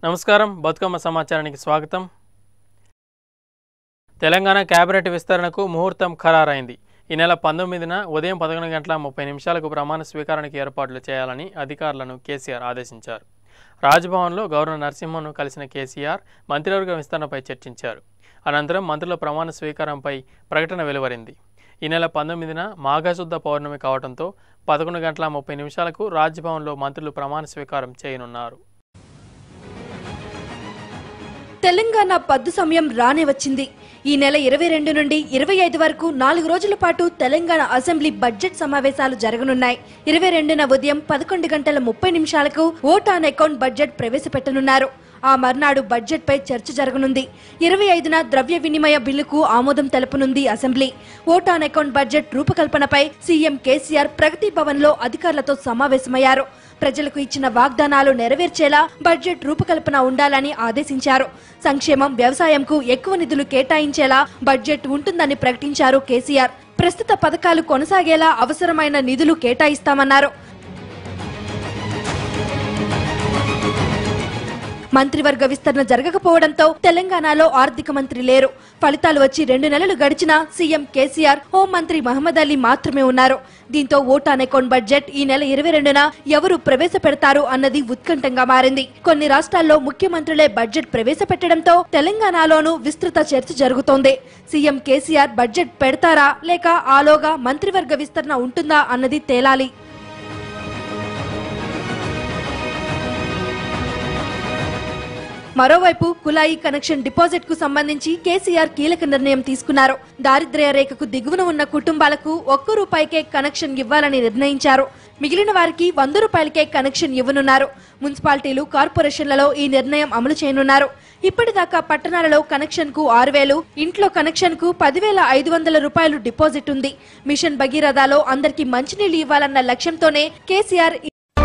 నమస్కారం బతుకమ్మ సమాచారానికి స్వాగతం తెలంగాణ కేబినెట్ విస్తరణకు ముహూర్తం ఖరారైంది ఈ నెల పంతొమ్మిదిన ఉదయం పదకొండు గంటల ముప్పై నిమిషాలకు ప్రమాణ స్వీకారానికి ఏర్పాట్లు చేయాలని అధికారులను కేసీఆర్ ఆదేశించారు రాజ్భవన్లో గవర్నర్ నరసింహన్ను కలిసిన కేసీఆర్ మంత్రివర్గ విస్తరణపై చర్చించారు అనంతరం మంత్రుల ప్రమాణ స్వీకారంపై ప్రకటన వెలువరింది ఈ నెల పంతొమ్మిదిన మాఘశుద్ధ పౌర్ణమి కావడంతో పదకొండు గంటల ముప్పై నిమిషాలకు రాజ్భవన్లో మంత్రులు ప్రమాణ స్వీకారం చేయనున్నారు తెలంగాణ పద్దు సమయం రానే వచ్చింది ఈ నెల ఇరవై రెండు నుండి ఇరవై ఐదు వరకు నాలుగు రోజుల పాటు తెలంగాణ అసెంబ్లీ బడ్జెట్ సమావేశాలు జరగనున్నాయి ఇరవై రెండున ఉదయం పదకొండు గంటల ముప్పై నిమిషాలకు ఓట్ ఆన్ అకౌంట్ బడ్జెట్ ప్రవేశపెట్టనున్నారు ఆ మర్నాడు బడ్జెట్ పై చర్చ జరగనుంది ఇరవై ఐదున ద్రవ్య వినిమయ బిల్లుకు ఆమోదం తెలపనుంది assembly vote on account budget రూపకల్పనపై సీఎం కేసీఆర్ ప్రగతి భవన్ లో అధికారులతో సమావేశమయ్యారు ప్రజలకు ఇచ్చిన వాగ్దానాలు నెరవేర్చేలా బడ్జెట్ రూపకల్పన ఉండాలని ఆదేశించారు సంక్షేమం వ్యవసాయంకు ఎక్కువ నిధులు కేటాయించేలా బడ్జెట్ ఉంటుందని ప్రకటించారు కేసీఆర్ ప్రస్తుత పథకాలు కొనసాగేలా అవసరమైన నిధులు కేటాయిస్తామన్నారు మంత్రివర్గ విస్తరణ జరగకపోవడంతో తెలంగాణలో ఆర్థిక మంత్రి లేరు ఫలితాలు వచ్చి రెండు నెలలు గడిచినా సీఎం కేసీఆర్ హోంమంత్రి మహమ్మద్ అలీ మాత్రమే ఉన్నారు దీంతో ఓట్ ఆన్ అకౌంట్ బడ్జెట్ ఈ నెల ఇరవై రెండున ఎవరు ప్రవేశపెడతారు అన్నది ఉత్కంఠంగా మారింది కొన్ని రాష్ట్రాల్లో ముఖ్యమంత్రులే బడ్జెట్ ప్రవేశపెట్టడంతో తెలంగాణలోనూ విస్తృత చర్చ జరుగుతోంది సీఎం కేసీఆర్ బడ్జెట్ పెడతారా లేక ఆలోగా మంత్రివర్గ విస్తరణ ఉంటుందా అన్నది తేలాలి మరోవైపు కులాయి కనెక్షన్ డిపాజిట్ కు సంబంధించి కేసీఆర్ కీలక నిర్ణయం తీసుకున్నారు దారిద్ర్య రేఖకు దిగువన ఉన్న కుటుంబాలకు ఒక్క రూపాయికే కనెక్షన్ ఇవ్వాలని నిర్ణయించారు మిగిలిన వారికి వంద రూపాయలకే కనెక్షన్ ఇవ్వనున్నారు మున్సిపాలిటీలు కార్పొరేషన్లలో ఈ నిర్ణయం అమలు చేయనున్నారు ఇప్పటిదాకా పట్టణాలలో కనెక్షన్ కు ఆరు వేలు ఇంట్లో కనెక్షన్ కు పదివేల ఐదు వందల రూపాయలు డిపాజిట్ ఉంది మిషన్ భగీరథలో అందరికీ మంచినీళ్లు ఇవ్వాలన్న లక్ష్యంతోనే కేసీఆర్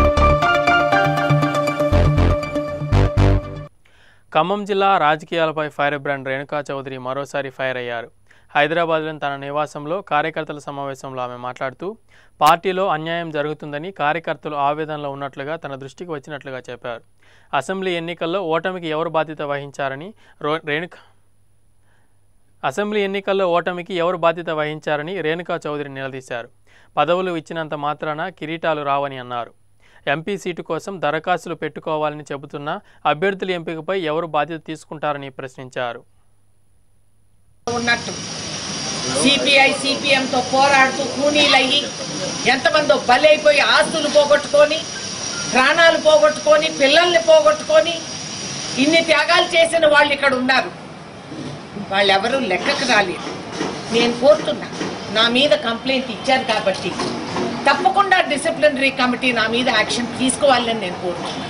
ఖమ్మం జిల్లా రాజకీయాలపై ఫైర్ బ్రాండ్ రేణుకా చౌదరి మరోసారి ఫైర్ అయ్యారు హైదరాబాద్లోని తన నివాసంలో కార్యకర్తల సమావేశంలో ఆమె మాట్లాడుతూ పార్టీలో అన్యాయం జరుగుతుందని కార్యకర్తలు ఆవేదనలో ఉన్నట్లుగా తన దృష్టికి వచ్చినట్లుగా చెప్పారు అసెంబ్లీ ఎన్నికల్లో ఓటమికి ఎవరు బాధ్యత వహించారని రో రేణుక అసెంబ్లీ ఎన్నికల్లో ఓటమికి ఎవరు బాధ్యత వహించారని రేణుకా చౌదరి నిలదీశారు పదవులు ఇచ్చినంత మాత్రాన కిరీటాలు రావని అన్నారు ఎంపీ సీటు కోసం దరఖాస్తులు పెట్టుకోవాలని చెబుతున్న అభ్యర్థుల ఎంపికపై ఎవరు బాధ్యత తీసుకుంటారని ప్రశ్నించారు ఉన్నట్టు సిపిఐ సిపిఎంతో పోరాడుతూ కూనీలయ్యి ఎంతమందో బలైపోయి ఆస్తులు పోగొట్టుకొని ప్రాణాలు పోగొట్టుకొని పిల్లల్ని పోగొట్టుకొని ఇన్ని త్యాగాలు చేసిన వాళ్ళు ఇక్కడ ఉన్నారు వాళ్ళెవరూ లెక్కకు రాలేదు నేను కోరుతున్నా నా మీద కంప్లైంట్ ఇచ్చారు కాబట్టి తప్పకుండా డిసిప్లినరీ కమిటీ నా మీద యాక్షన్ తీసుకోవాలని నేను కోరుతున్నా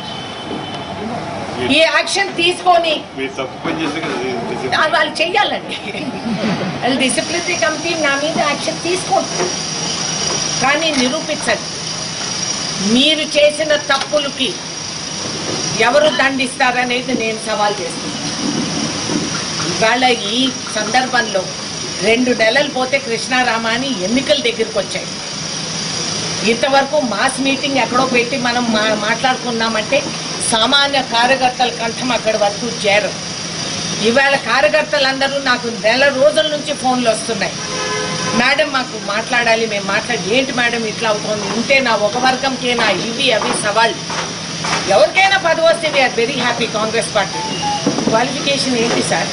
ఈ యాక్షన్ తీసుకొని మీరు తప్పు పని చేస్తే కదా ఇది డిసిప్లిన్. ఆ, వాళ్ళు చెయ్యాలండి వాళ్ళు డిసిప్లినరీ కమిటీ నా మీద యాక్షన్ తీసుకోండి కానీ నిరూపించండి మీరు చేసిన తప్పులకి ఎవరు దండిస్తారనేది నేను సవాల్ చేస్తున్నాను ఇవాళ ఈ సందర్భంలో రెండు నెలలు పోతే కృష్ణారామాని ఎన్నికల దగ్గరికి వచ్చాయి ఇంతవరకు మాస్ మీటింగ్ ఎక్కడో పెట్టి మనం మా మాట్లాడుకున్నామంటే సామాన్య కార్యకర్తల కంఠం అక్కడి వరకు చేరం ఇవాళ కార్యకర్తలందరూ నాకు నెల రోజుల నుంచి ఫోన్లు వస్తున్నాయి మేడం మాకు మాట్లాడాలి మేము మాట్లాడి ఏంటి మేడం ఇట్లా అవుతుంది ఉంటే నా ఒక వర్గంకేనా ఇవి అవి సవాళ్ళు ఎవరికైనా పదవి వస్తే we are very happy Congress party qualification ఏంటి సార్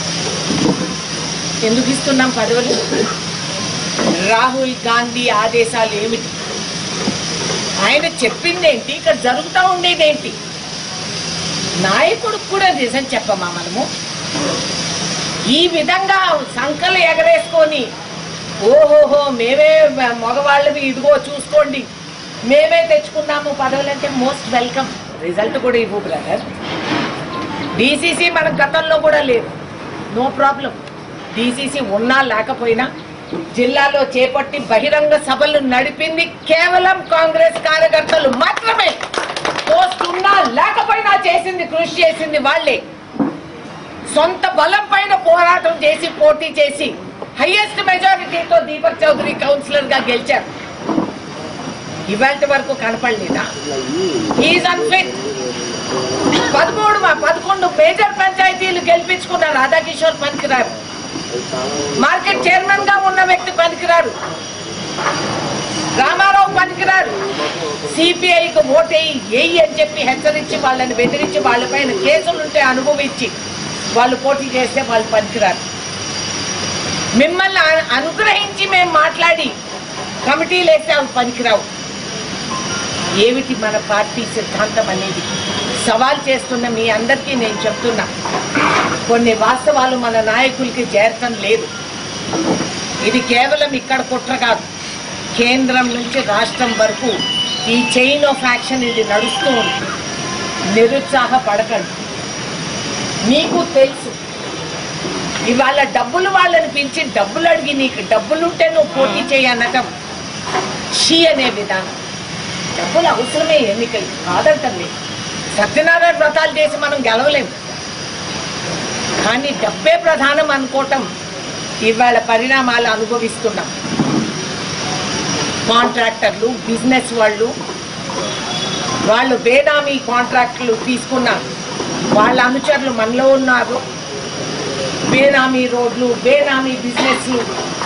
ఎందుకు ఇస్తున్నాం పదవులు రాహుల్ గాంధీ ఆదేశాలు ఏమిటి ఆయన చెప్పిందేంటి ఇక్కడ జరుగుతూ ఉండేదేంటి నాయకుడికి కూడా నిజం చెప్పమా మనము ఈ విధంగా సంకలు ఎగరేసుకొని ఓహోహో మేమే మగవాళ్ళవి ఇదిగో చూసుకోండి మేమే తెచ్చుకున్నాము పదవులంటే మోస్ట్ వెల్కమ్ రిజల్ట్ కూడా ఇవ్వు బ్రదర్ డీసీసీ మన గతంలో కూడా లేదు నో ప్రాబ్లం డీసీసీ ఉన్నా లేకపోయినా జిల్లాలో చేపట్టి బహిరంగ సభలు నడిపింది కేవలం కాంగ్రెస్ కార్యకర్తలు మాత్రమే పోస్ట్ ఉన్నా లేకపోయినా చేసింది కృషి చేసింది వాళ్ళే సొంత బలం పైన పోరాటం చేసి పోటీ చేసి హైయెస్ట్ మెజారిటీతో దీపక్ చౌదరి కౌన్సిలర్ గా గెలిచారు ఇవాళ వరకు కనపడలేదా ఈజ్ అన్ఫిట్ పదమూడు మా పదకొండు మేజర్ పంచాయతీలు గెలిపించుకున్న రాధాకిషోర్ పనికిరారు మార్కెట్ చైర్మన్ గా ఉన్న వ్యక్తి పనికిరారు రామారావు పనికిరారు సిపిఐకి ఓటేయి ఏయి అని చెప్పి హెచ్చరించి వాళ్ళని బెదిరించి వాళ్ళపైన కేసులుంటే అనుభవించి వాళ్ళు పోటీ చేస్తే వాళ్ళు పనికిరారు మిమ్మల్ని అను- అనుగ్రహించి మేము మాట్లాడి కమిటీలు వేస్తే అవి పనికిరావు ఏమిటి మన పార్టీ సిద్ధాంతం అనేది సవాల్ చేస్తున్న మీ అందరికీ నేను చెప్తున్నా కొన్ని వాస్తవాలు మన నాయకులకి చేరటం లేదు ఇది కేవలం ఇక్కడ కుట్ర కాదు కేంద్రం నుంచి రాష్ట్రం వరకు ఈ చైన్ ఆఫ్ యాక్షన్ ఇది నడుస్తూ ఉంది నిరుత్సాహపడకండి మీకు తెలుసు ఇవాళ డబ్బులు వాళ్ళని పిలిచి డబ్బులు అడిగి నీకు డబ్బులుంటే నువ్వు పోటీ చేయనటం షీ అనే విధానం డబ్బులు అవసరమే ఎన్నికలు కాదంటం లేదు సత్యనారాయణ వ్రతాలు చేసి మనం గెలవలేము కానీ డబ్బే ప్రధానం అనుకోవటం ఇవాళ పరిణామాలు అనుభవిస్తున్నాం కాంట్రాక్టర్లు బిజినెస్ వాళ్ళు వాళ్ళు బేనామీ కాంట్రాక్టులు తీసుకున్నారు వాళ్ళ అనుచరులు మనలో ఉన్నారు బేనామీ రోడ్లు బేనామీ బిజినెస్లు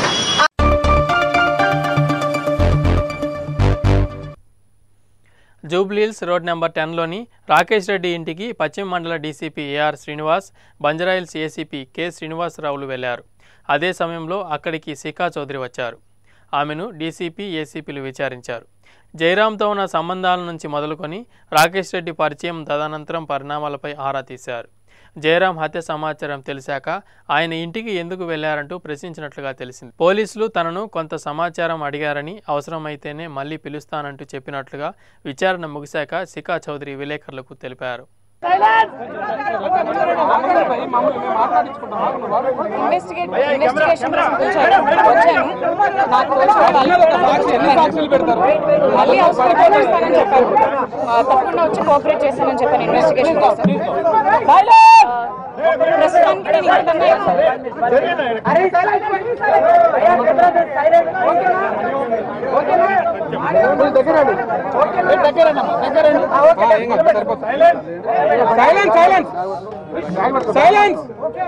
జూబ్లీహిల్స్ రోడ్ నెంబర్ టెన్లోని రాకేష్ రెడ్డి ఇంటికి పశ్చిమ మండల DCP AR Srinivas Banjara Hills ACP K శ్రీనివాసరావులు వెళ్లారు అదే సమయంలో అక్కడికి శిఖా చౌదరి వచ్చారు ఆమెను డీసీపీ ఏసీపీలు విచారించారు జయరాంతో ఉన్న సంబంధాల నుంచి మొదలుకొని రాకేష్ రెడ్డి పరిచయం తదనంతరం పరిణామాలపై ఆరా తీశారు జయరాం హత్య సమాచారం తెలిసాక ఆయన ఇంటికి ఎందుకు వెళ్లారంటూ ప్రశ్నించినట్లుగా తెలిసింది పోలీసులు తనను కొంత సమాచారం అడిగారని అవసరమైతేనే మళ్లీ పిలుస్తానంటూ చెప్పినట్లుగా విచారణ ముగిశాక శిఖా చౌదరి విలేకరులకు తెలిపారు ఇన్వెస్టిగేట్ ఇన్వెస్టిగేషన్ కోసం వచ్చాను వచ్చాను నాకు వచ్చిన వాళ్ళు చెప్పాను. మళ్ళీ అవసరం చేస్తానని చెప్పాను ఆ, తప్పకుండా వచ్చి కోఆపరేట్ చేస్తానని చెప్పాను ఇన్వెస్టిగేషన్ కోసం ఆ, ప్రస్తుతానికి నేను ఇక్కడ సైలెన్స్ సైలెన్స్ సైలెన్స్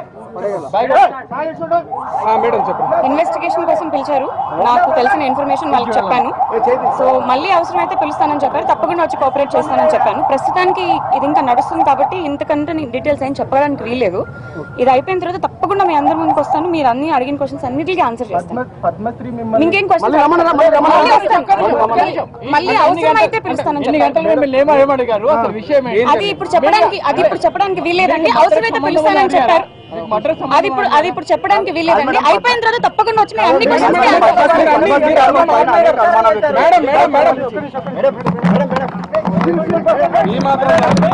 మేడం చెప్పండి ఇన్వెస్టిగేషన్ కోసం పిలిచారు నాకు తెలిసిన ఇన్ఫర్మేషన్ వాళ్ళకి చెప్పాను సో మళ్ళీ అవసరమైతే పిలుస్తానని చెప్పారు తప్పకుండా వచ్చి కోఆపరేట్ చేస్తానని చెప్పాను ప్రస్తుతానికి ఇది ఇంకా నడుస్తుంది కాబట్టి ఇంతకంటే నేను డీటెయిల్స్ ఏం చెప్పడానికి వీల్లేదు ఇది అయిపోయిన తర్వాత తప్పకుండా మీ అందరి ముందుకు వస్తాను మీరు అన్ని అడిగిన క్వశ్చన్స్ అన్నిటికీ ఆన్సర్ చేస్తాను పద్మశ్రీ ఇంకేం క్వశ్చన్ మళ్ళీ అవసరమైతే పిలుస్తానని ఎన్ని చెప్పారు గంటలు మిమ్మల్ని ఏమ- ఏమడిగారు అసలు విషయం ఏంటి? అది ఇప్పుడు చెప్పడానికి అది ఇప్పుడు చెప్పడానికి వీల్లేదండి అవసరమైతే పిలుస్తానని చెప్పారు మటర్ అది ఇప్పుడు అది ఇప్పుడు చెప్పడానికి వీల్లేదండి అయిపోయిన తర్వాత తప్పకుండా వచ్చి మీరు అన్ని క్వశ్చన్స్ మేడం మేడం మేడం ఈ మాత్రం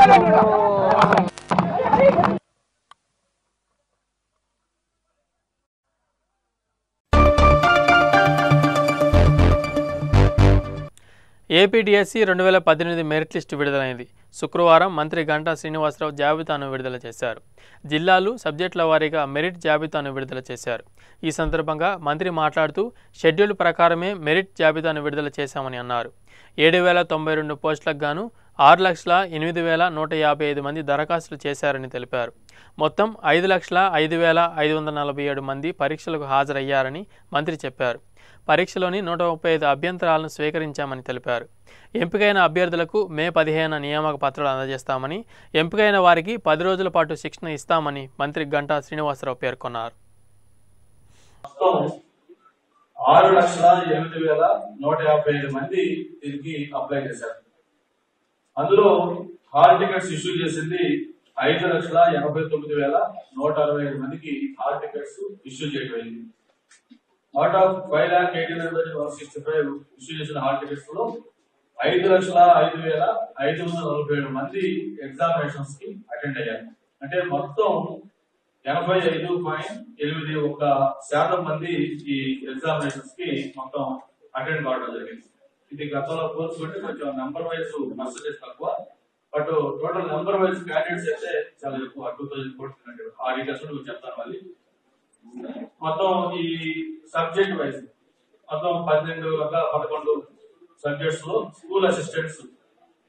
ఏపీడీఎస్సీ రెండు వేల పద్దెనిమిది మెరిట్ లిస్టు విడుదలైంది శుక్రవారం మంత్రి గంటా శ్రీనివాసరావు జాబితాను విడుదల చేశారు జిల్లాలు సబ్జెక్టుల వారీగా మెరిట్ జాబితాను విడుదల చేశారు ఈ సందర్భంగా మంత్రి మాట్లాడుతూ షెడ్యూల్ ప్రకారమే మెరిట్ జాబితాను విడుదల చేశామని అన్నారు ఏడు వేల తొంభై రెండు పోస్టులకు గాను ఆరు లక్షల ఎనిమిది వేల నూట యాభై ఐదు మంది దరఖాస్తులు చేశారని తెలిపారు మొత్తం ఐదు లక్షల ఐదు వేల ఐదు వందల నలభై ఏడు మంది పరీక్షలకు హాజరయ్యారని మంత్రి చెప్పారు పరీక్షలోని నూట ముప్పై ఐదు అభ్యంతరాలను స్వీకరించామని తెలిపారు ఎంపికైన అభ్యర్థులకు మే పదిహేను నియామక పత్రాలు అందజేస్తామని ఎంపికైన వారికి పది రోజుల పాటు శిక్షణ ఇస్తామని మంత్రి గంటా శ్రీనివాసరావు పేర్కొన్నారు మొత్తం ఆరు లక్షల ఎనిమిది వేల నూట యాభై ఐదు మంది దీనికి అప్లై చేశారు అందులో హాల్ టికెట్స్ ఇష్యూ చేసింది ఐదు లక్షల ఎనభై తొమ్మిది వేల నూట అరవై ఐదు మందికి హాల్ టికెట్స్ ఇష్యూ చేయబడింది out of five lakh eighty nine thousand one sixty five issue చేసిన హాల్ టికెట్స్ లో ఐదు లక్షల ఐదు వేల ఐదు వందల నలభై ఏడు మంది ఎగ్జామినేషన్స్ కి అటెండ్ అయ్యారు అంటే మొత్తం ఎనభై ఐదు పాయింట్ ఎనిమిది ఒక శాతం మంది ఈ ఎగ్జామినేషన్స్ కి మొత్తం అటెండ్ కావడం జరిగింది ఇది గతంలో పోల్చుకుంటే కొంచెం నెంబర్ వైజ్ పర్సెంటేజ్ తక్కువ but total number wise candidates అయితే చాలా ఎక్కువ టూ థౌసండ్ ఫోర్టీన్ ఆ డీటెయిల్స్ కూడా మీకు చెప్తాను మళ్ళీ మొత్తం ఈ సబ్జెక్ట్ వైజ్ మొత్తం పన్నెండు ఒక పదకొండు సబ్జెక్ట్స్ లో స్కూల్ అసిస్టెంట్స్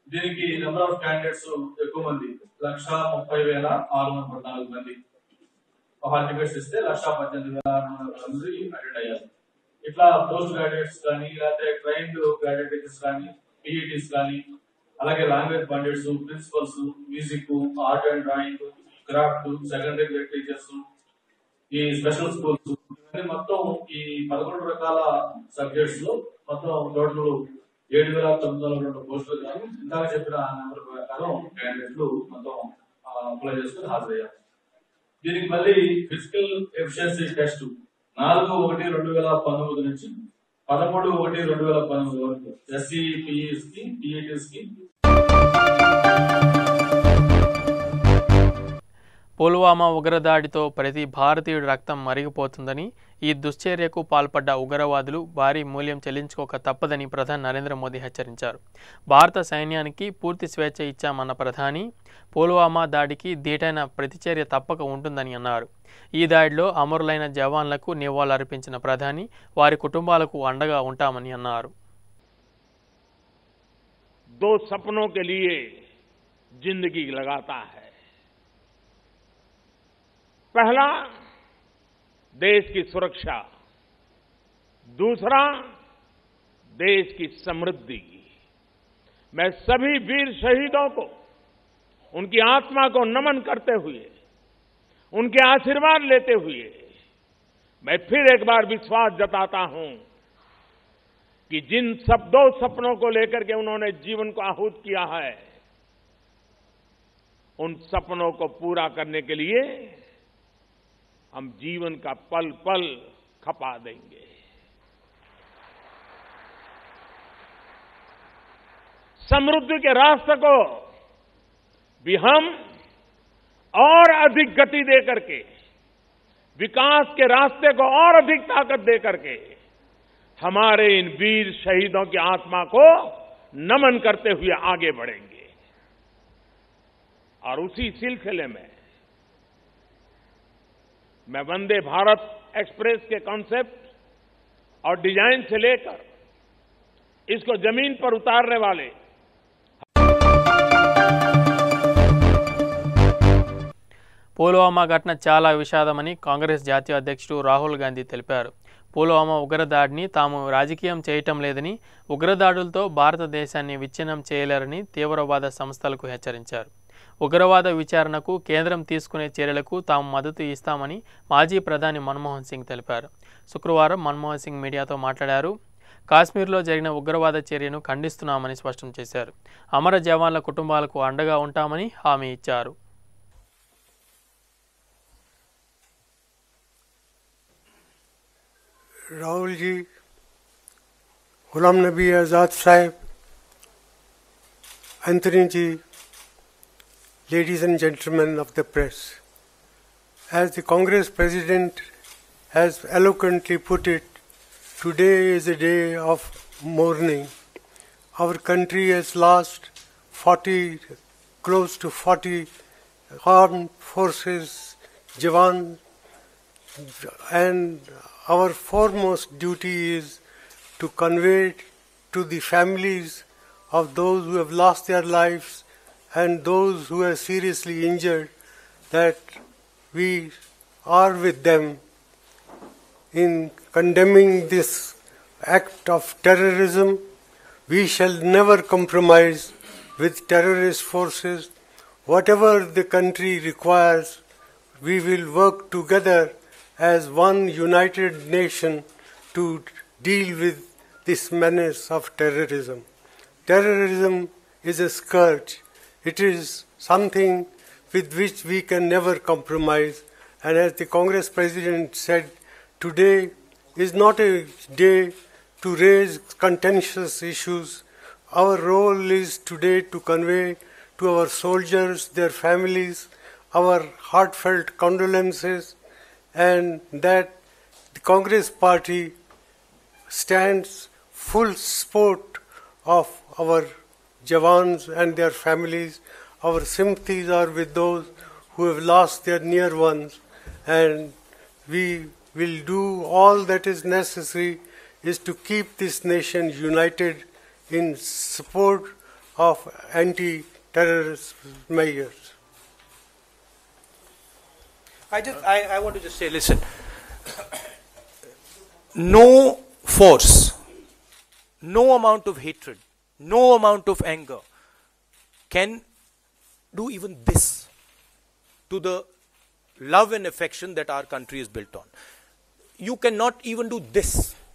దీనికి నెంబర్ ఆఫ్ క్యాండిడేట్స్ ఎక్కువ మంది లక్ష ముప్పై వేల ఆరు వందల పద్నాలుగు మంది హాల్ టికెట్స్ ఇస్తే లక్ష పద్దెనిమిది వేల ఆరు వందల మంది అటెండ్ అయ్యారు ఇట్లా పోస్ట్ గ్రాడ్యుయేట్స్ కానీ లేకపోతే ట్రైన్డ్ గ్రాడ్యుయేట్ టీచర్స్ కానీ పిఈటీస్ కానీ అలాగే language pundits principals music art and drawing craft secondary grade teachers ఈ స్పెషల్ స్కూల్స్ ఇవన్నీ మొత్తం ఈ పదకొండు రకాల సబ్జెక్ట్స్ లో మొత్తం టోటల్ ఏడు వేల తొమ్మిది వందల రెండు పోస్టులు కానీ ఇందాక చెప్పిన నెంబర్ ప్రకారం క్యాండిడేట్లు మొత్తం అప్లై చేసుకుని హాజరయ్యారు దీనికి మళ్ళీ ఫిజికల్ ఎఫిషియన్సీ టెస్ట్ నాలుగు ఒకటి రెండు వేల పంతొమ్మిది నుంచి పదమూడు ఒకటి రెండు వేల పంతొమ్మిది వరకు ఎస్సీ పిఈస్ కి టీఈటీస్ కి పుల్వామా ఉగ్రదాడితో ప్రతి భారతీయుడి రక్తం మరిగిపోతుందని ఈ దుశ్చర్యకు పాల్పడ్డ ఉగ్రవాదులు భారీ మూల్యం చెల్లించుకోక తప్పదని ప్రధాని నరేంద్ర మోదీ హెచ్చరించారు భారత సైన్యానికి పూర్తి స్వేచ్ఛ ఇచ్చామన్న ప్రధాని పుల్వామా దాడికి ధీటైన ప్రతిచర్య తప్పక ఉంటుందని అన్నారు ఈ దాడిలో అమరులైన జవాన్లకు నివాళులర్పించిన ప్రధాని వారి కుటుంబాలకు అండగా ఉంటామని అన్నారు दो सपनों के लिए जिंदगी लगाता है पहला देश की सुरक्षा दूसरा देश की समृद्धि मैं सभी वीर शहीदों को उनकी आत्मा को नमन करते हुए उनके आशीर्वाद लेते हुए मैं फिर एक बार विश्वास जताता हूं कि जिन सब दो सपनों को लेकर के उन्होंने जीवन को आहूत किया है उन सपनों को पूरा करने के लिए हम जीवन का पल पल खपा देंगे समृद्धि के रास्ते को भी हम और अधिक गति दे करके विकास के रास्ते को और अधिक ताकत दे करके हमारे इन वीर शहीदों की आत्मा को नमन करते हुए आगे बढ़ेंगे और उसी सिलसिले में मैं वंदे भारत एक्सप्रेस के कॉन्सेप्ट और डिजाइन से लेकर इसको जमीन पर उतारने वाले పుల్వామా ఘటన చాలా విషాదమని కాంగ్రెస్ జాతీయ అధ్యక్షుడు రాహుల్ గాంధీ తెలిపారు పుల్వామా ఉగ్రదాడిని తాము రాజకీయం చేయటం లేదని ఉగ్రదాడులతో భారతదేశాన్ని విచ్ఛిన్నం చేయలేరని తీవ్రవాద సంస్థలకు హెచ్చరించారు ఉగ్రవాద విచారణకు కేంద్రం తీసుకునే చర్యలకు తాము మద్దతు ఇస్తామని మాజీ ప్రధాని మన్మోహన్ సింగ్ తెలిపారు శుక్రవారం మన్మోహన్ సింగ్ మీడియాతో మాట్లాడారు కాశ్మీర్లో జరిగిన ఉగ్రవాద చర్యను ఖండిస్తున్నామని స్పష్టం చేశారు అమర జవాన్ల కుటుంబాలకు అండగా ఉంటామని హామీ ఇచ్చారు राहुल जी गुलाम नबी आज़ाद साहब Anthony ji, ladies and gentlemen of the press, as the Congress President has eloquently put it, today is a day of mourning. Our country has lost 40, close to 40 armed forces, Jawan, and our foremost duty is to convey to the families of those who have lost their lives and those who are seriously injured that we are with them in condemning this act of terrorism. We shall never compromise with terrorist forces. Whatever the country requires, we will work together as one united nation to deal with this menace of terrorism. Terrorism is a scourge. It is something with which we can never compromise. And as the Congress President said, today is not a day to raise contentious issues. Our role is today to convey to our soldiers, their families, our heartfelt condolences, and that the Congress Party stands full support of our Jawans and their families. Our sympathies are with those who have lost their near ones, and we will do all that is necessary is to keep this nation united in support of anti-terrorist measures. I just I, I want to just say, listen. No force, no amount of hatred, no amount of anger can do even this to the love and affection that our country is built on. You cannot even do this.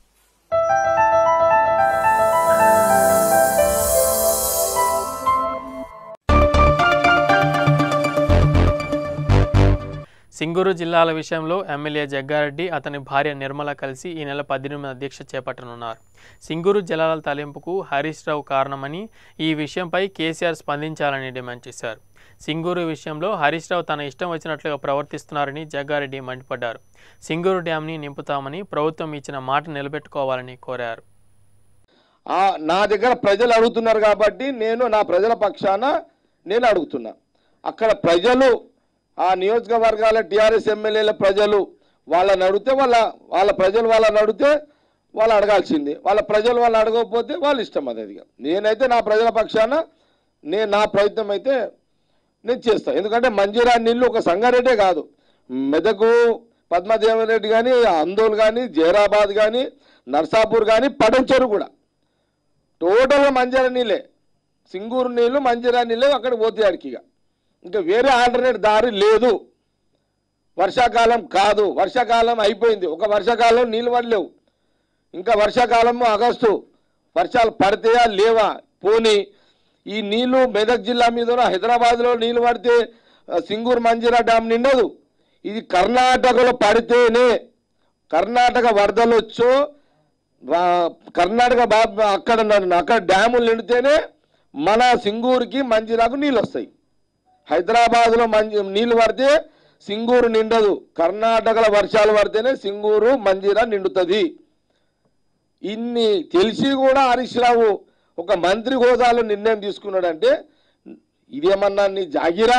Singur జిల్లాల విషయంలో MLA Jaggareddy అతని భార్య నిర్మల కలిసి ఈ నెల పద్దెనిమిది అధ్యక్ష చేపట్టనున్నారు సింగూరు జలాల తలింపుకు హరీష్ రావు కారణమని ఈ విషయంపై కేసీఆర్ స్పందించాలని డిమాండ్ చేశారు సింగూరు విషయంలో హరీష్ రావు తన ఇష్టం వచ్చినట్లుగా ప్రవర్తిస్తున్నారని జగ్గారెడ్డి మండిపడ్డారు సింగూరు డ్యాంని నింపుతామని ప్రభుత్వం ఇచ్చిన మాట నిలబెట్టుకోవాలని కోరారు ఆ, నా దగ్గర ప్రజలు అడుగుతున్నారు కాబట్టి నేను నా ప్రజల పక్షాన నేను అడుగుతున్నా అక్కడ ప్రజలు ఆ నియోజకవర్గాల టీఆర్ఎస్ ఎమ్మెల్యేల ప్రజలు వాళ్ళని అడిగితే వాళ్ళ వాళ్ళ ప్రజలు వాళ్ళని అడిగితే వాళ్ళు అడగాల్సింది వాళ్ళ ప్రజలు వాళ్ళు అడగకపోతే వాళ్ళ ఇష్టం అది అది నేనైతే నా ప్రజల పక్షాన నేను నా ప్రయత్నం అయితే నేను చేస్తాను ఎందుకంటే మంజీరా నీళ్ళు ఒక సంగారెడ్డే కాదు మెదకు పద్మదేవరెడ్డి కానీ అందోల్ కానీ జైరాబాద్ కానీ నర్సాపూర్ కానీ పడంచెరు కూడా టోటల్గా మంజీరా నీళ్ళే సింగూరు నీళ్ళు మంజీరా నీళ్ళే అక్కడ పోతే అడికి ఇక ఇంకా వేరే ఆల్టర్నేట్ దారి లేదు వర్షాకాలం కాదు వర్షాకాలం అయిపోయింది ఒక వర్షాకాలం నీళ్ళు పడలేవు ఇంకా వర్షాకాలము ఆగస్టు వర్షాలు పడితేయా లేవా పోని ఈ నీళ్లు మెదక్ జిల్లా మీద హైదరాబాద్లో నీళ్లు పడితే ఆ, సింగూరు మంజీరా డ్యామ్ నిండదు ఇది కర్ణాటకలో పడితేనే కర్ణాటక వరదలు వచ్చో వా- కర్ణాటక బా అక్కడ న- అక్కడ డ్యాములు నిండితేనే మన సింగూరుకి మంజీరాకు నీళ్ళు వస్తాయి హైదరాబాద్లో మంచి నీళ్లు పడితే సింగూరు నిండదు కర్ణాటకలో వర్షాలు పడితేనే సింగూరు మంజీరా నిండుతుంది ఇన్ని తెలిసి కూడా హరీష్ రావు ఒక మంత్రి హోదాలో నిర్ణయం తీసుకున్నాడంటే ఇదేమన్నా నీ జాగిరా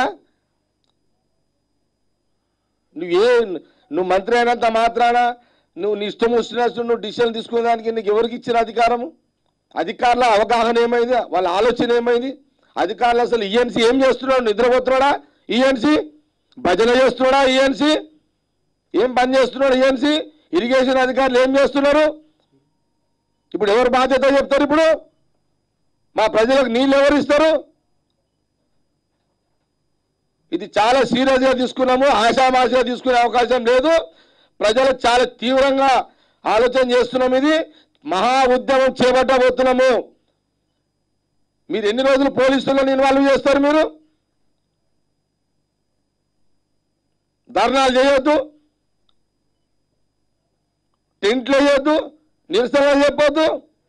నువ్వే నువ్వు మంత్రి అయినంత మాత్రాన నువ్వు నీ ఇష్టం వచ్చినట్టు నువ్వు డిసిషన్ తీసుకునేదానికి నీకు ఎవరికి ఇచ్చిన అధికారము అధికారుల అవగాహన ఏమైంది వాళ్ళ ఆలోచన ఏమైంది అధికారులు అసలు ఈఎన్సీ ఏం చేస్తున్నాడు నిద్రపోతున్నాడా ఈఎన్సీ భజన చేస్తున్నాడా ఈఎన్సీ ఏం పని చేస్తున్నాడు ఈఎన్సీ ఇరిగేషన్ అధికారులు ఏం చేస్తున్నారు ఇప్పుడు ఎవరు బాధ్యత చెప్తారు ఇప్పుడు మా ప్రజలకు నీళ్ళు ఎవరు ఇస్తారు ఇది చాలా సీరియస్గా తీసుకున్నాము ఆశామాషగా తీసుకునే అవకాశం లేదు ప్రజలు చాలా తీవ్రంగా ఆలోచన చేస్తున్నాం ఇది మహా ఉద్యమం చేపట్టబోతున్నాము మీరు ఎన్ని రోజులు పోలీసులను ఇన్వాల్వ్ చేస్తారు మీరు ధర్నాలు చేయొద్దు టెంట్లు వేయొద్దు నిరసన చెప్పొద్దు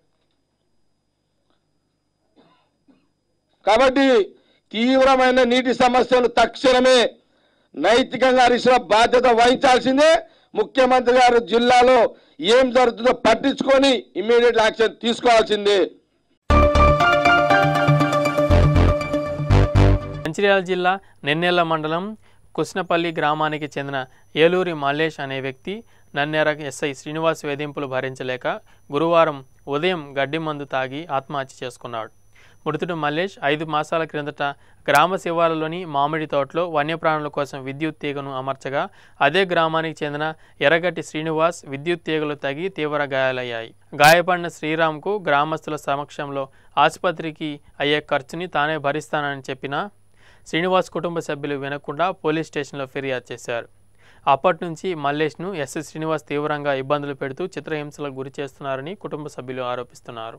కాబట్టి తీవ్రమైన నీటి సమస్యలు తక్షణమే నైతికంగా హరీష్ రావు బాధ్యత వహించాల్సిందే ముఖ్యమంత్రి గారు జిల్లాలో ఏం జరుగుతుందో పట్టించుకొని ఇమ్మీడియట్ యాక్షన్ తీసుకోవాల్సిందే మంచిర్యాల జిల్లా నెన్నెల్ల మండలం కుస్నపల్లి గ్రామానికి చెందిన ఏలూరి మల్లేష్ అనే వ్యక్తి నన్నేర ఎస్ఐ శ్రీనివాస్ వేధింపులు భరించలేక గురువారం ఉదయం గడ్డి మందు తాగి ఆత్మహత్య చేసుకున్నాడు మృతుడు మల్లేష్ ఐదు మాసాల క్రిందట గ్రామ శివారులోని మామిడి తోటలో వన్యప్రాణుల కోసం విద్యుత్ తీగను అమర్చగా అదే గ్రామానికి చెందిన ఎర్రగట్టి శ్రీనివాస్ విద్యుత్ తీగలు తగి తీవ్ర గాయాలయ్యాయి గాయపడిన శ్రీరామ్కు గ్రామస్తుల సమక్షంలో ఆసుపత్రికి అయ్యే ఖర్చుని తానే భరిస్తానని చెప్పినా శ్రీనివాస్ కుటుంబ సభ్యులు వినకుండా పోలీస్ స్టేషన్లో ఫిర్యాదు చేశారు అప్పటి నుంచి మల్లేష్ను ఎస్ఎస్ శ్రీనివాస్ తీవ్రంగా ఇబ్బందులు పెడుతూ చిత్రహింసలకు గురి చేస్తున్నారని కుటుంబ సభ్యులు ఆరోపిస్తున్నారు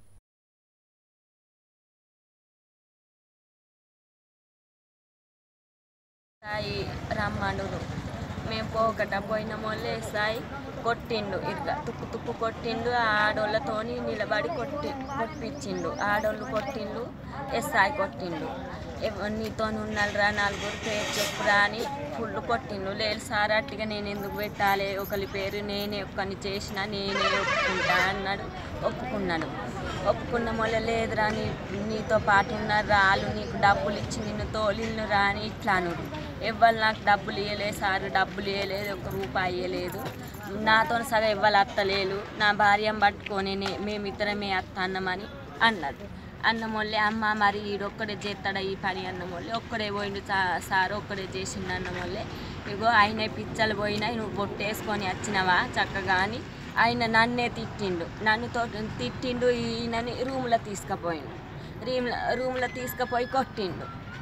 సాయి రమ్మనుడు మేము పోకట పోయిన మొల్లే సాయి కొట్టిండు ఇట్లా తుక్కు తుక్కు కొట్టిండు ఆ ఆడోళ్ళతోని నిలబడి కొట్టి కొట్టించిండు ఆడోళ్ళు కొట్టిండు ఎస్ఐ కొట్టిండు ఎవ- నీతో ఉన్నారా నలుగురు పేరు చెప్పురా అని ఫుల్ కొట్టిండు లేదు సార్ అట్టిగా నేను ఎందుకు పెట్టాలి ఒకరి పేరు నేనే ఒక్కని చేసిన నేనే ఒప్పుకుంటా అన్నాడు ఒప్పుకున్నాడు ఒప్పుకున్న మొల్ల లేదురా నీ నీతో పాటు ఉన్నారు రాళ్ళు నీకు డబ్బులు ఇచ్చి నిన్ను తోలిన్ను రా అని ఇట్లా అనుడు ఎవ్వరు నాకు డబ్బులు ఇవ్వలేదు సార్ డబ్బులు ఇవ్వలేదు ఒక రూపాయి ఇవ్వలేదు నాతో సగం ఎవ్వరు అత్తలేదు నా భార్యను పట్టుకొని నే- మేమిద్దరమే అత్త అన్నమని అన్నాడు అన్నమోళ్ళే అమ్మ మరి ఈడొక్కడే చేస్తాడా ఈ పని అన్నమోళ్ళే ఒక్కడే పోయిండు సా- సార్ ఒక్కడే చేసిండు అన్నమోళ్ళే ఇగో ఆయన పిచ్చలు పోయినాయి నువ్వు బొట్టేసుకొని వచ్చినవా చక్కగా అని ఆయన నన్నే తిట్టిండు నన్ను తో తిట్టిండు ఈయనని రూమ్లో తీసుకుపోయిండు రూమ్లో రూమ్లో తీసుకుపోయి కొట్టిండు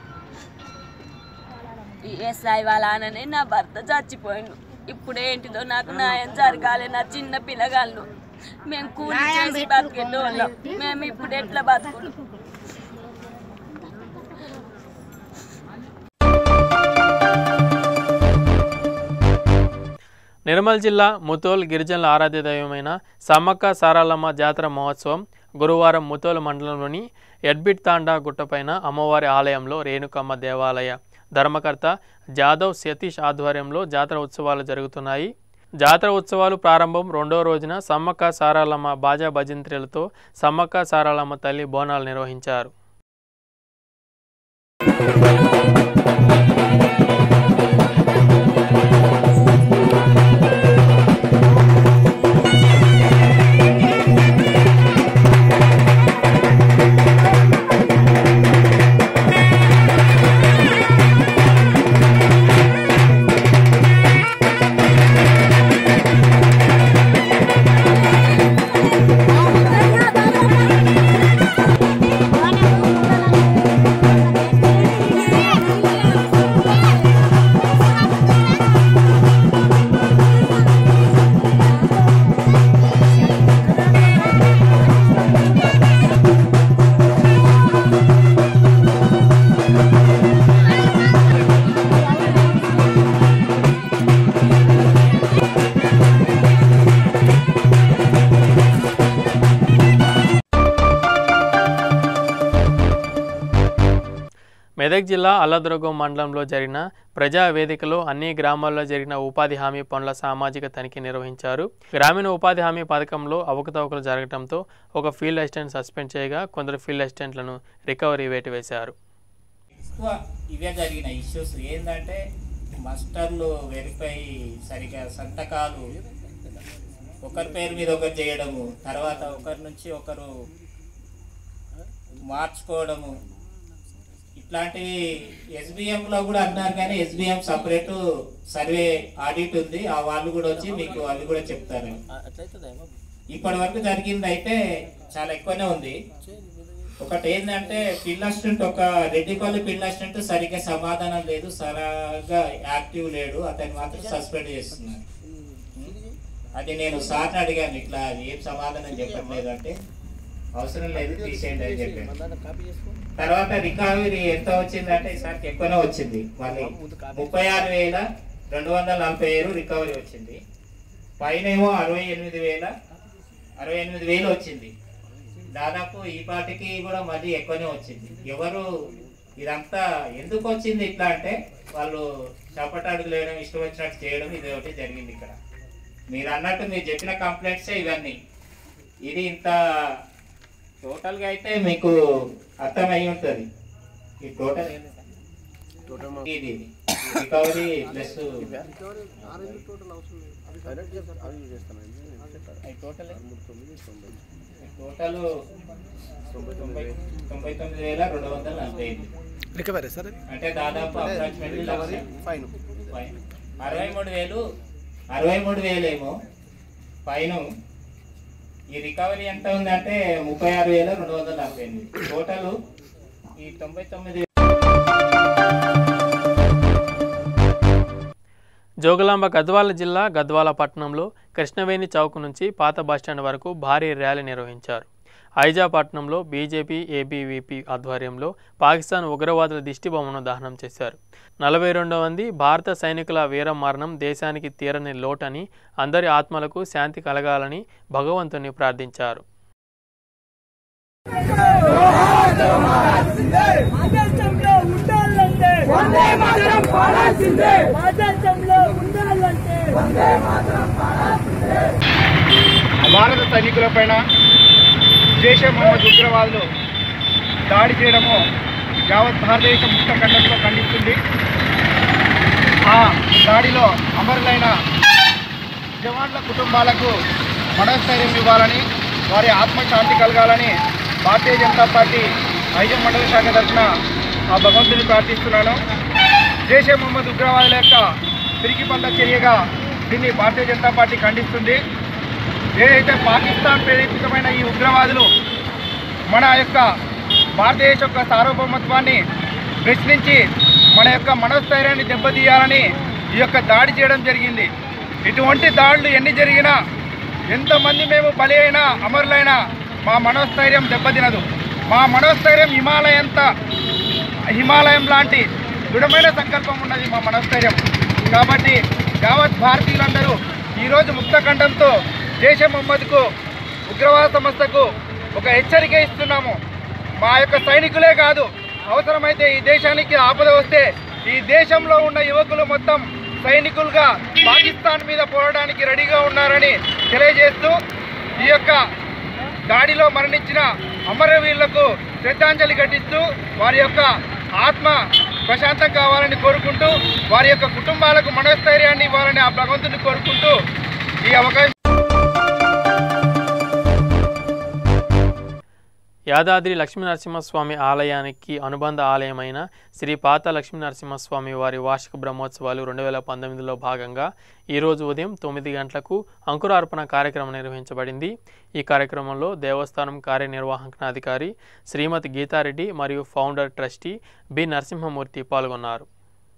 ఈ ఎస్ఐ వాళ్ళ ఆననే నా భర్త చచ్చిపోయిండు ఇప్పుడు ఏంటిదో నాకు న్యాయం జరగాలి నా చిన్న పిల్లగాళ్ళు మేము కూలి చేసి బతికేటోళ్ళం మేము ఇప్పుడు ఎట్లా బతుకులు నిర్మల్ జిల్లా ముతోల్ గిరిజనుల ఆరాధ్య దైవమైన సమ్మక్క సారాలమ్మ జాతర మహోత్సవం గురువారం ముతోల్ మండలంలోని ఎడ్బిట్ తాండా గుట్టపైన అమ్మవారి ఆలయంలో రేణుకమ్మ దేవాలయ ధర్మకర్త జాదవ్ సతీష్ ఆధ్వర్యంలో జాతర ఉత్సవాలు జరుగుతున్నాయి జాతర ఉత్సవాలు ప్రారంభం రెండో రోజున సమ్మక్క సారాలమ్మ బాజా భజంత్రులతో సమ్మక్క సారాలమ్మ తల్లి బోనాలు నిర్వహించారు మెదక్ జిల్లా అల్లదుర్గం మండలంలో జరిగిన ప్రజా వేదికలో అన్ని గ్రామాల్లో జరిగిన ఉపాధి హామీ పనుల సామాజిక తనిఖీ నిర్వహించారు గ్రామీణ ఉపాధి హామీ పథకంలో అవకతవకలు జరగడంతో ఒక ఫీల్డ్ అసిస్టెంట్ సస్పెండ్ చేయగా కొందరు ఫీల్డ్ అసిస్టెంట్లను రికవరీ వేటు వేశారు ఎక్కువ ఇవే జరిగిన ఇష్యూస్ ఏంటంటే మాస్టర్లు వెరిఫై సరిగా సంతకాలు ఒకరి పేరు మీద ఒకరు చేయడము తర్వాత ఒకరి నుంచి ఒకరు మార్చుకోవడము ఇట్లాంటివి ఎస్బిఎంలో కూడా అన్నారు కానీ ఎస్బిఎం సపరేట్ సర్వే ఆడిట్ ఉంది ఆ వాళ్ళు కూడా వచ్చి మీకు వాళ్ళు కూడా చెప్తారు ఇప్పటి వరకు జరిగింది అయితే చాలా ఎక్కువనే ఉంది ఒకటి ఏంటంటే ఫీల్డ్ అసిస్టెంట్ ఒక రెడ్డిపల్లి ఫీల్డ్ అసిస్టెంట్ సరిగ్గా సమాధానం లేదు సరిగా యాక్టివ్ లేడు అతన్ని మాత్రం సస్పెండ్ చేస్తున్నారు అది నేను సార్ని అడిగాను ఇట్లా ఏం సమాధానం చెప్పట్లేదు అంటే అవసరం లేదు తీసేయండి అని చెప్పాను తర్వాత రికవరీ ఎంత వచ్చిందంటే ఈసారికి ఎక్కువనే వచ్చింది మళ్ళీ ముప్పై ఆరు వేల రెండు వందల నలభై ఏడు రికవరీ వచ్చింది పైన ఏమో అరవై ఎనిమిది వేల అరవై ఎనిమిది వేలు వచ్చింది దాదాపు ఈ పాటికి కూడా మళ్ళీ ఎక్కువనే వచ్చింది ఎవరు ఇదంతా ఎందుకు వచ్చింది ఇట్లా అంటే వాళ్ళు చప్పటాడుగు వేయడం ఇష్టం వచ్చినట్టు చేయడం ఇది ఒకటి జరిగింది ఇక్కడ మీరు అన్నట్టు మీరు చెప్పిన కంప్లైంట్సే ఇవన్నీ ఇది ఇంత టోటల్గా అయితే మీకు అర్థమై ఉంటుంది ఈ టోటల్ ఇది రికవరీ ప్లస్ టోటల్ టోటల్ తొంభై తొంభై తొమ్మిది వేల రెండు వందల నలభై ఐదు రికవరీ సార్ అంటే దాదాపు అప్రాక్సిమేట్లీ ఫైన్ అరవై మూడు వేలు అరవై మూడు వేలేమో పైన ఈ రికవరీ ఎంత ఉందంటే ముప్పై ఆరు వేల రెండు వందల నలభై ఎనిమిది టోటల్ ఈ తొంభై తొమ్మిది జోగులాంబ గద్వాల జిల్లా గద్వాల పట్టణంలో కృష్ణవేణి చౌక్ నుంచి పాత బస్టాండ్ వరకు భారీ ర్యాలీ నిర్వహించారు ఐజాపట్నంలో బీజేపీ ఏబీవీపీ ఆధ్వర్యంలో పాకిస్తాన్ ఉగ్రవాదుల దిష్టిబొమ్మను దహనం చేశారు నలభై రెండు మంది భారత సైనికుల వీరమరణం దేశానికి తీరని లోటని అందరి ఆత్మలకు శాంతి కలగాలని భగవంతుని ప్రార్థించారు ఆకాశంలో ఉండాలంటే వందే మాతరం పాడాల్సిందే ఆకాశంలో ఉండాలంటే వందే మాతరం పాడాల్సిందే భారత సైనికుల పైన జైషే మహమ్మద్ ఉగ్రవాదులు దాడి చేయడము యావత్ భారతదేశం ముక్త ఖండంలో ఖండిస్తుంది ఆ దాడిలో అమరులైన జవాన్ల కుటుంబాలకు మనస్థైర్యం ఇవ్వాలని వారి ఆత్మశాంతి కలగాలని భారతీయ జనతా పార్టీ ఐజం మండల శాఖ తరఫున ఆ భగవంతుని ప్రార్థిస్తున్నాను జైషే మొహమ్మద్ ఉగ్రవాదుల యొక్క తిరిగి పంద చర్యగా దీన్ని భారతీయ జనతా పార్టీ ఖండిస్తుంది ఏదైతే పాకిస్తాన్ ప్రేరేపితమైన ఈ ఉగ్రవాదులు మన యొక్క భారతదేశ యొక్క సార్వభౌమత్వాన్ని ప్రశ్నించి మన యొక్క మనోస్థైర్యాన్ని దెబ్బతీయాలని ఈ యొక్క దాడి చేయడం జరిగింది ఇటువంటి దాడులు ఎన్ని జరిగినా ఎంతమంది మేము బలి అయినా అమరులైనా మా మనోస్థైర్యం దెబ్బతినదు మా మనోస్థైర్యం హిమాలయంత హిమాలయం లాంటి దృఢమైన సంకల్పం ఉన్నది మా మనోస్థైర్యం కాబట్టి యావత్ భారతీయులందరూ ఈరోజు ముక్తఖండంతో జైష మొహమ్మద్కు ఉగ్రవాద సంస్థకు ఒక హెచ్చరిక ఇస్తున్నాము మా యొక్క సైనికులే కాదు అవసరమైతే ఈ దేశానికి ఆపద వస్తే ఈ దేశంలో ఉన్న యువకులు మొత్తం సైనికులుగా పాకిస్తాన్ మీద పోరాడానికి రెడీగా ఉన్నారని తెలియజేస్తూ ఈ యొక్క దాడిలో మరణించిన అమరవీరులకు శ్రద్ధాంజలి ఘటిస్తూ వారి యొక్క ఆత్మ ప్రశాంతం కావాలని కోరుకుంటూ వారి యొక్క కుటుంబాలకు మనోస్థైర్యాన్ని ఇవ్వాలని ఆ భగవంతుని కోరుకుంటూ ఈ అవకాశం యాదాద్రి లక్ష్మీనరసింహస్వామి ఆలయానికి అనుబంధ ఆలయమైన శ్రీ పాత లక్ష్మీనరసింహస్వామి వారి వార్షిక బ్రహ్మోత్సవాలు రెండు వేల పంతొమ్మిదిలో భాగంగా ఈరోజు ఉదయం తొమ్మిది గంటలకు అంకురార్పణ కార్యక్రమం నిర్వహించబడింది ఈ కార్యక్రమంలో దేవస్థానం కార్యనిర్వాహకాధికారి శ్రీమతి గీతారెడ్డి మరియు ఫౌండర్ ట్రస్టీ బి నరసింహమూర్తి పాల్గొన్నారు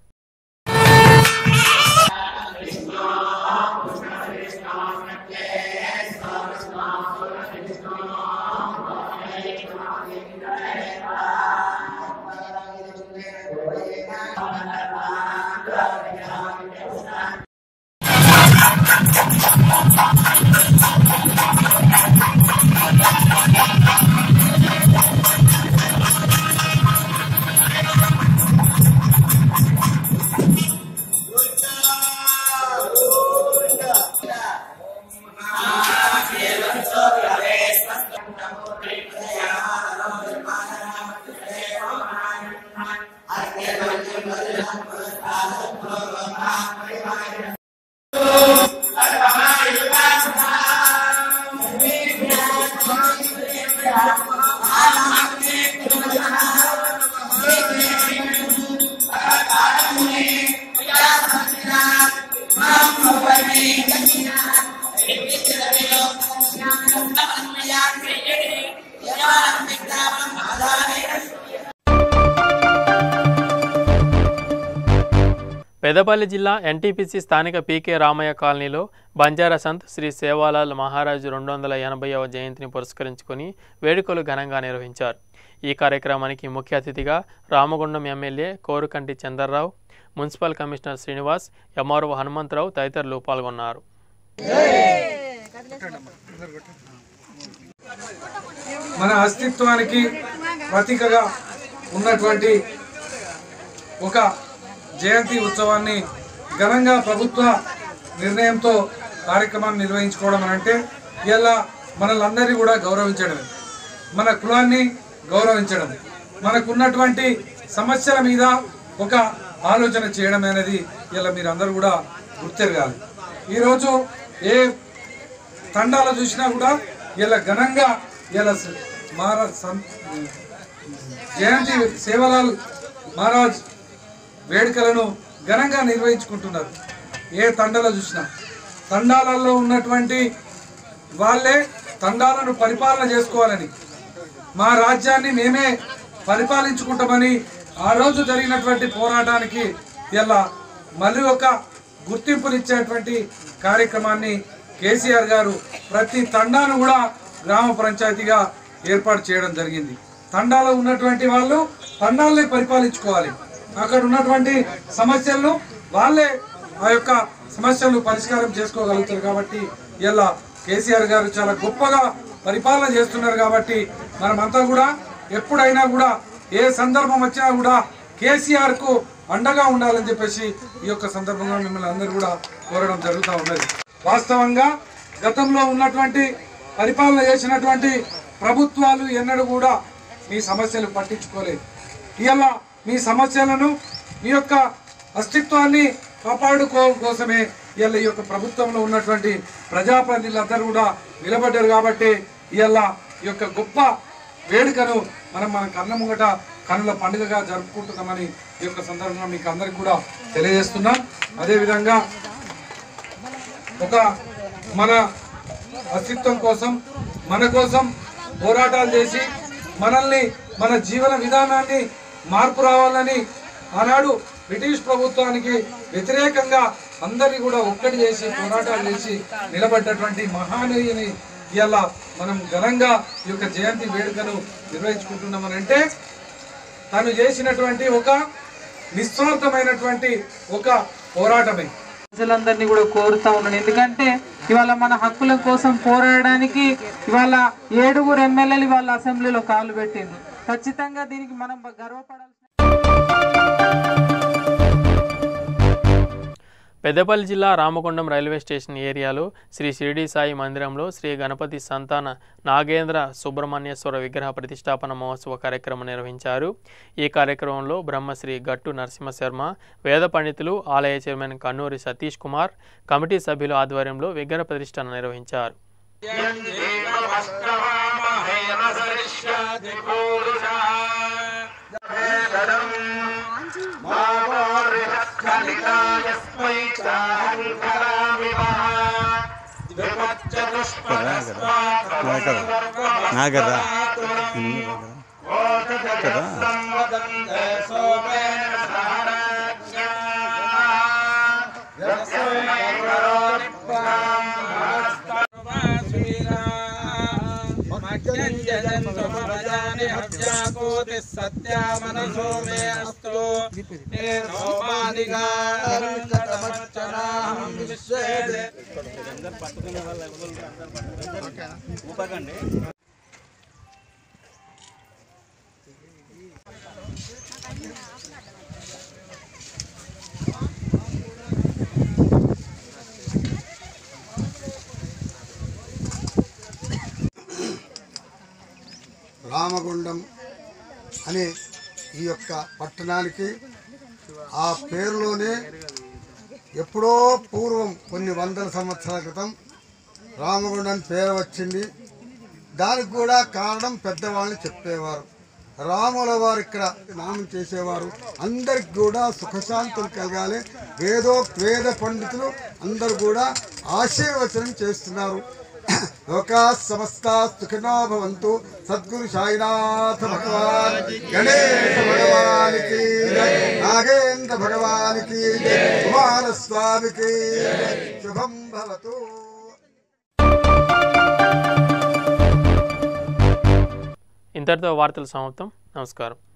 పెదపల్లి జిల్లా ఎన్టీపీసీ స్థానిక పీకే రామయ్య కాలనీలో బంజారా సంత్ శ్రీ సేవాలాల్ మహారాజు రెండు వందల ఎనభైవ జయంతిని పురస్కరించుకొని వేడుకలు ఘనంగా నిర్వహించారు ఈ కార్యక్రమానికి ముఖ్య అతిథిగా Ramagundam MLA Korukanti Chandarrao municipal commissioner Srinivas MRO Hanumantharao తదితరులు పాల్గొన్నారు మన అస్తిత్వానికి ప్రతీకగా ఉన్నటువంటి ఒక జయంతి ఉత్సవాన్ని ఘనంగా ప్రభుత్వ నిర్ణయంతో కార్యక్రమాన్ని నిర్వహించుకోవడం అని అంటే ఇలా మనలందరినీ కూడా గౌరవించడమే మన కులాన్ని గౌరవించడం మనకున్నటువంటి సమస్యల మీద ఒక ఆలోచన చేయడం అనేది ఇలా మీరు అందరూ కూడా గుర్తెరగాలి ఈరోజు ఏ తండాలు చూసినా కూడా ఇలా ఘనంగా ఇలా మహారాజ్ సం- జయంతి సేవలాల్ మహారాజ్ వేడుకలను ఘనంగా నిర్వహించుకుంటున్నారు ఏ తండలో చూసినా తండాలలో ఉన్నటువంటి వాళ్ళే తండాలను పరిపాలన చేసుకోవాలని మా రాజ్యాన్ని మేమే పరిపాలించుకుంటామని ఆ రోజు జరిగినటువంటి పోరాటానికి ఇలా మళ్ళీ ఒక గుర్తింపునిచ్చేటువంటి కార్యక్రమాన్ని కేసీఆర్ గారు ప్రతి తండాను కూడా గ్రామ పంచాయతీగా ఏర్పాటు చేయడం జరిగింది తండాలో ఉన్నటువంటి వాళ్ళు తండాలనే పరిపాలించుకోవాలి అక్కడ ఉన్నటువంటి సమస్యలను వాళ్ళే ఆ యొక్క సమస్యలను పరిష్కారం చేసుకోగలుగుతారు కాబట్టి ఇలా కేసీఆర్ గారు చాలా గొప్పగా పరిపాలన చేస్తున్నారు కాబట్టి మనమంతా కూడా ఎప్పుడైనా కూడా ఏ సందర్భం వచ్చినా కూడా కేసీఆర్ కు అండగా ఉండాలని చెప్పేసి ఈ యొక్క సందర్భంగా మిమ్మల్ని అందరూ కూడా కోరడం జరుగుతూ ఉన్నది వాస్తవంగా గతంలో ఉన్నటువంటి పరిపాలన చేసినటువంటి ప్రభుత్వాలు ఎన్నడూ కూడా మీ సమస్యలు పట్టించుకోలేదు ఇలా మీ సమస్యలను మీ యొక్క అస్తిత్వాన్ని కాపాడుకో కోసమే ఇవాళ ఈ యొక్క ప్రభుత్వంలో ఉన్నటువంటి ప్రజాప్రతినిధులందరూ కూడా నిలబడ్డారు కాబట్టి ఇవాళ ఈ యొక్క గొప్ప వేడుకను మనం మన కన్న ముంగట కన్నుల పండుగగా జరుపుకుంటున్నామని ఈ యొక్క సందర్భంగా మీకు అందరికి కూడా తెలియజేస్తున్నాం అదేవిధంగా ఒక మన అస్తిత్వం కోసం మన కోసం పోరాటాలు చేసి మనల్ని మన జీవన విధానాన్ని మార్పు రావాలని ఆనాడు బ్రిటిష్ ప్రభుత్వానికి వ్యతిరేకంగా అందరినీ కూడా ఒక్కటి చేసి పోరాటాలు చేసి నిలబడ్డటువంటి మహానీయుని ఇలా మనం ఘనంగా ఈ యొక్క జయంతి వేడుకను నిర్వహించుకుంటున్నామని అంటే తను చేసినటువంటి ఒక నిస్వార్థమైనటువంటి ఒక పోరాటమే ప్రజలందరినీ కూడా కోరుతా ఉన్నాను ఎందుకంటే ఇవాళ మన హక్కుల కోసం పోరాడడానికి ఇవాళ ఏడుగురు ఎమ్మెల్యేలు ఇవాళ అసెంబ్లీలో కాలు పెట్టిండ్రు ఖచ్చితంగా దీనికి మనం గర్వపడాలి పెద్దపల్లి జిల్లా రామకొండం రైల్వే స్టేషన్ ఏరియాలో శ్రీ షిరిడి సాయి మందిరంలో శ్రీ గణపతి సంతాన నాగేంద్ర సుబ్రహ్మణ్యేశ్వర విగ్రహ ప్రతిష్టాపన మహోత్సవ కార్యక్రమం నిర్వహించారు ఈ కార్యక్రమంలో బ్రహ్మశ్రీ గట్టు నరసింహ శర్మ వేద పండితులు ఆలయ చైర్మన్ కన్నూరి సతీష్ కుమార్ కమిటీ సభ్యుల ఆధ్వర్యంలో విగ్రహ ప్రతిష్ఠన నిర్వహించారు నాగరా కదా సత్యామనసో మే అస్తు రామగుండం అనే ఈ యొక్క పట్టణానికి ఆ పేరులోనే ఎప్పుడో పూర్వం కొన్ని వందల సంవత్సరాల క్రితం రామగుండం పేరు వచ్చింది దానికి కూడా కారణం పెద్దవాళ్ళు చెప్పేవారు రాముల వారు ఇక్కడ నామం చేసేవారు అందరికి కూడా సుఖశాంతులు కలగాలి వేదో వేద పండితులు అందరు కూడా ఆశీర్వచనం చేస్తున్నారు లోకా సమస్త సుఖినో భవంతు సద్గురు సాయినాథ భగవాన్ గణేశ భగవానికి జై, నాగేంద్ర భగవానికి జై, కుమారస్వామికి జై. శుభం భవతు ఇంతటితో వార్తలు సమాప్తం నమస్కారం